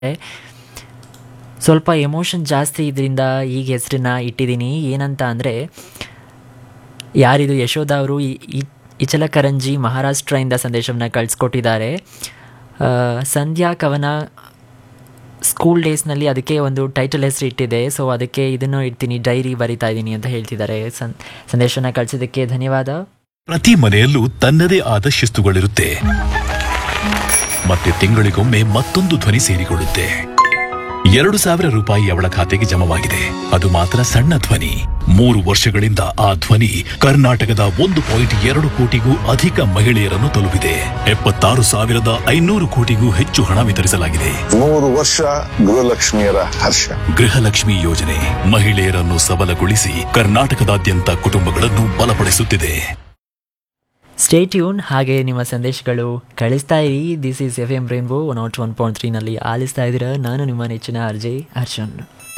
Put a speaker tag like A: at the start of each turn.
A: ಸ್ವಲ್ಪ ಎಮೋಷನ್ ಜಾಸ್ತಿ ಇದರಿಂದ ಈಗ ಹೆಸರನ್ನ ಇಟ್ಟಿದ್ದೀನಿ ಏನಂತ ಅಂದರೆ ಯಾರಿದು ಯಶೋಧ ಅವರು ಈ ಈ- ಇಚಲಕರಂಜಿ ಮಹಾರಾಷ್ಟ್ರದಿಂದ ಸಂದೇಶವನ್ನು ಕಳಿಸ್ಕೊಟ್ಟಿದ್ದಾರೆ ಆ, ಸಂಧ್ಯಾ ಕವನ ಸ್ಕೂಲ್ ಡೇಸ್ನಲ್ಲಿ ಅದಕ್ಕೆ ಒಂದು ಟೈಟಲ್ ಹೆಸರು ಇಟ್ಟಿದೆ ಸೊ ಅದಕ್ಕೆ ಇದನ್ನು ಇಡ್ತೀನಿ ಡೈರಿ ಬರಿತಾ ಇದ್ದೀನಿ ಅಂತ ಹೇಳ್ತಿದ್ದಾರೆ ಸಂ ಸಂದೇಶನ ಕಳಿಸಿದ್ದಕ್ಕೆ ಧನ್ಯವಾದ
B: ಪ್ರತಿ ಮನೆಯಲ್ಲೂ ತನ್ನದೇ ಆದ ಶಿಸ್ತುಗಳಿರುತ್ತೆ ಮತ್ತೆ ತಿಂಗಳಿಗೊಮ್ಮೆ ಮತ್ತೊಂದು ಧ್ವನಿ ಸೇರಿಕೊಳ್ಳುತ್ತೆ ಎರಡು ಸಾವಿರ ರೂಪಾಯಿ ಅವಳ ಖಾತೆಗೆ ಜಮವಾಗಿದೆ ಅದು ಮಾತ್ರ ಸಣ್ಣ ಧ್ವನಿ ಮೂರು ವರ್ಷಗಳಿಂದ ಆ ಧ್ವನಿ ಕರ್ನಾಟಕದ ಒಂದು ಪಾಯಿಂಟ್ ಎರಡು ಕೋಟಿಗೂ ಅಧಿಕ ಮಹಿಳೆಯರನ್ನು ತಲುಪಿದೆ ಎಪ್ಪತ್ತಾರು ಸಾವಿರದ ಐನೂರು ಕೋಟಿಗೂ ಹೆಚ್ಚು ಹಣ ವಿತರಿಸಲಾಗಿದೆ
C: ಮೂರು ವರ್ಷ ಗೃಹಲಕ್ಷ್ಮಿಯರ ಹರ್ಷ
B: ಗೃಹಲಕ್ಷ್ಮಿ ಯೋಜನೆ ಮಹಿಳೆಯರನ್ನು ಸಬಲಗೊಳಿಸಿ ಕರ್ನಾಟಕದಾದ್ಯಂತ ಕುಟುಂಬಗಳನ್ನು ಬಲಪಡಿಸುತ್ತಿದೆ
A: ಸ್ಟೇ ಟ್ಯೂನ್ ಹಾಗೆ ನಿಮ್ಮ ಸಂದೇಶಗಳು ಕಳಿಸ್ತಾ ಇರಿ this is F M Rainbow nought one point ತ್ರೀನಲ್ಲಿ ಆಲಿಸ್ತಾ ಇದ್ದೀರಾ ನಾನು ನಿಮ್ಮ ನೆಚ್ಚಿನ ಅರ್ಜಯ್ ಅರ್ಜುನ್